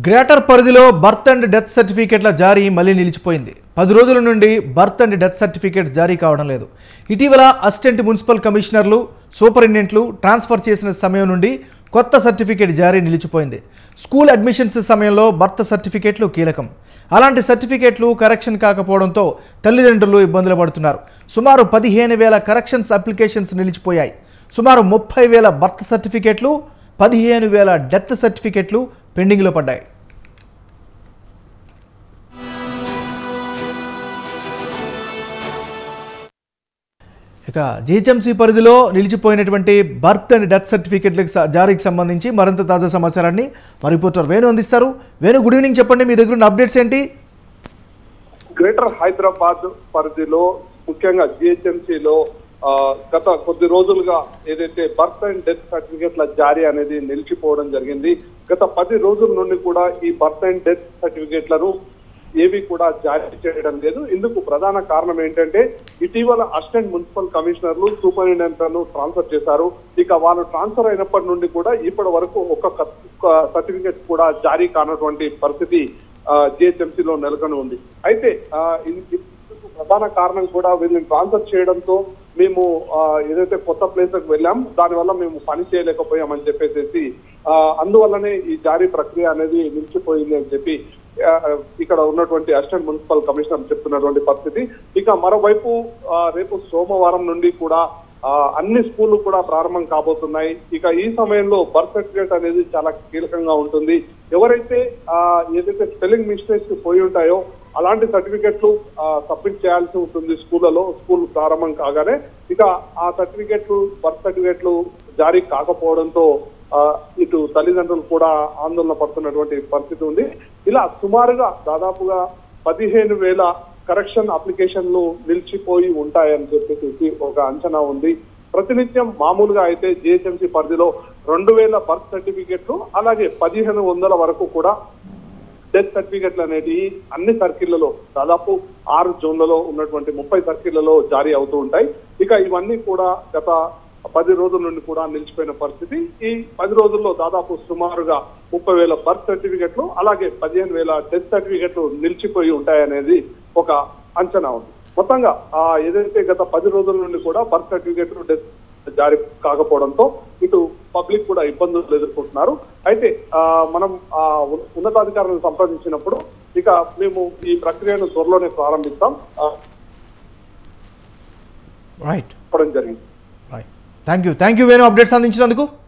greater పరిధిలో birth and death సర్టిఫికేట్ల జారీ మళ్ళీ నిలిచిపోయింది పది రోజుల నుండి బర్త్ అండ్ డెత్ సర్టిఫికేట్ జారీ కావడం లేదు ఇటీవల అసిస్టెంట్ మున్సిపల్ కమిషనర్లు సూపరింటెండెంట్లు ట్రాన్స్ఫర్ చేసిన సమయం నుండి కొత్త సర్టిఫికేట్ జారీ నిలిచిపోయింది స్కూల్ అడ్మిషన్స్ సమయంలో బర్త్ సర్టిఫికేట్లు కీలకం అలాంటి సర్టిఫికేట్లు కరెక్షన్ కాకపోవడంతో తల్లిదండ్రులు ఇబ్బందులు పడుతున్నారు సుమారు పదిహేను వేల కరెక్షన్స్ అప్లికేషన్స్ నిలిచిపోయాయి సుమారు ముప్పై వేల బర్త్ సర్టిఫికేట్లు పదిహేను వేల డెత్ సర్టిఫికేట్లు పెండింగ్లో పడ్డాయి ఇక జిహెచ్ఎంసీ పరిధిలో నిలిచిపోయినటువంటి బర్త్ అండ్ డెత్ సర్టిఫికేట్లకు స- జారీకి సంబంధించి మరింత తాజా సమాచారాన్ని మా రిపోర్టర్ వేణు అందిస్తారు వేణు గుడ్ ఈవినింగ్ చెప్పండి మీ దగ్గర ఉన్న అప్డేట్స్ ఏంటి గ్రేటర్ హైదరాబాద్ పరిధిలో ముఖ్యంగా జిహెచ్ఎంసీలో గత కొద్ది రోజులుగా ఏదైతే బర్త్ అండ్ డెత్ సర్టిఫికేట్ల జారీ అనేది నిలిచిపోవడం జరిగింది గత పది రోజుల నుండి కూడా ఈ బర్త్ అండ్ డెత్ సర్టిఫికేట్లను ఏవి కూడా జారీ చేయడం లేదు ఇందుకు ప్రధాన కారణం ఏంటంటే ఇటీవల అసిస్టెంట్ మున్సిపల్ కమిషనర్లు సూపరింటెండెంట్లను ట్రాన్స్ఫర్ చేశారు ఇక వాళ్ళు ట్రాన్స్ఫర్ అయినప్పటి నుండి కూడా ఇప్పటి వరకు ఒక్క సర్టిఫికేట్ కూడా జారీ కానటువంటి పరిస్థితి జిహెచ్ఎంసీ లో నెలకొని ఉంది అయితే ఆ, ఇన్- ఇందుకు ప్రధాన కారణం కూడా వీళ్ళని ట్రాన్స్ఫర్ చేయడంతో మేము ఆ, ఏదైతే కొత్త ప్లేస్ కి వెళ్ళాం దానివల్ల మేము పని చేయలేకపోయామని చెప్పేసి ఆ, అందువల్లనే ఈ జారీ ప్రక్రియ అనేది నిలిచిపోయింది అని చెప్పి ఆ, ఇక్కడ ఉన్నటువంటి అసిస్టెంట్ మున్సిపల్ కమిషనర్ చెప్తున్నటువంటి పరిస్థితి ఇక మరోవైపు ఆ, రేపు సోమవారం నుండి కూడా ఆ, అన్ని స్కూళ్లు కూడా ప్రారంభం కాబోతున్నాయి ఇక ఈ సమయంలో బర్త్ సర్టిఫికేట్ అనేది చాలా కీలకంగా ఉంటుంది ఎవరైతే ఆ, ఏదైతే స్పెల్లింగ్ మిస్టేక్స్ పోయి ఉంటాయో అలాంటి సర్టిఫికెట్లు సబ్మిట్ చేయాల్సి ఉంటుంది స్కూళ్ళలో స్కూల్ ప్రారంభం కాగానే ఇక ఆ సర్టిఫికెట్లు బర్త్ సర్టిఫికెట్లు జారీ కాకపోవడంతో ఆ, ఇటు తల్లిదండ్రులు కూడా ఆందోళన పడుతున్నటువంటి పరిస్థితి ఉంది ఇలా సుమారుగా దాదాపుగా పదిహేను వేల కరెక్షన్ అప్లికేషన్లు నిలిచిపోయి ఉంటాయని చెప్పేసి ఒక అంచనా ఉంది ప్రతినిత్యం మామూలుగా అయితే జిహెచ్ఎంసీ పరిధిలో రెండు వేల బర్త్ సర్టిఫికెట్లు అలాగే పదిహేను వందల వరకు కూడా డెత్ సర్టిఫికెట్లు అనేవి అన్ని సర్కిళ్లలో దాదాపు ఆరు జోన్లలో ఉన్నటువంటి ముప్పై సర్కిళ్లలో జారీ అవుతూ ఉంటాయి ఇక ఇవన్నీ కూడా గత పది రోజుల నుండి కూడా నిలిచిపోయిన పరిస్థితి ఈ పది రోజుల్లో దాదాపు సుమారుగా ముప్పై వేల బర్త్ సర్టిఫికెట్లు అలాగే పదిహేను వేల డెత్ సర్టిఫికెట్లు నిలిచిపోయి ఉంటాయనేది ఒక అంచనా ఉంది మొత్తంగా ఆ ఏదైతే గత పది రోజుల నుండి కూడా బర్త్ సర్టిఫికెట్లు డెత్ జారీ కాకపోవడంతో ఇటు పబ్లిక్ కూడా ఇబ్బందులు ఎదుర్కొంటున్నారు అయితే ఆ, మనం ఆ ఉ- ఉన్నతాధికారులను సంప్రదించినప్పుడు ఇక మేము ఈ ప్రక్రియను త్వరలోనే ప్రారంభిస్తాం ఆ, రైట్ చెప్పడం జరిగింది right thank you thank you Venu updates అందించినందుకు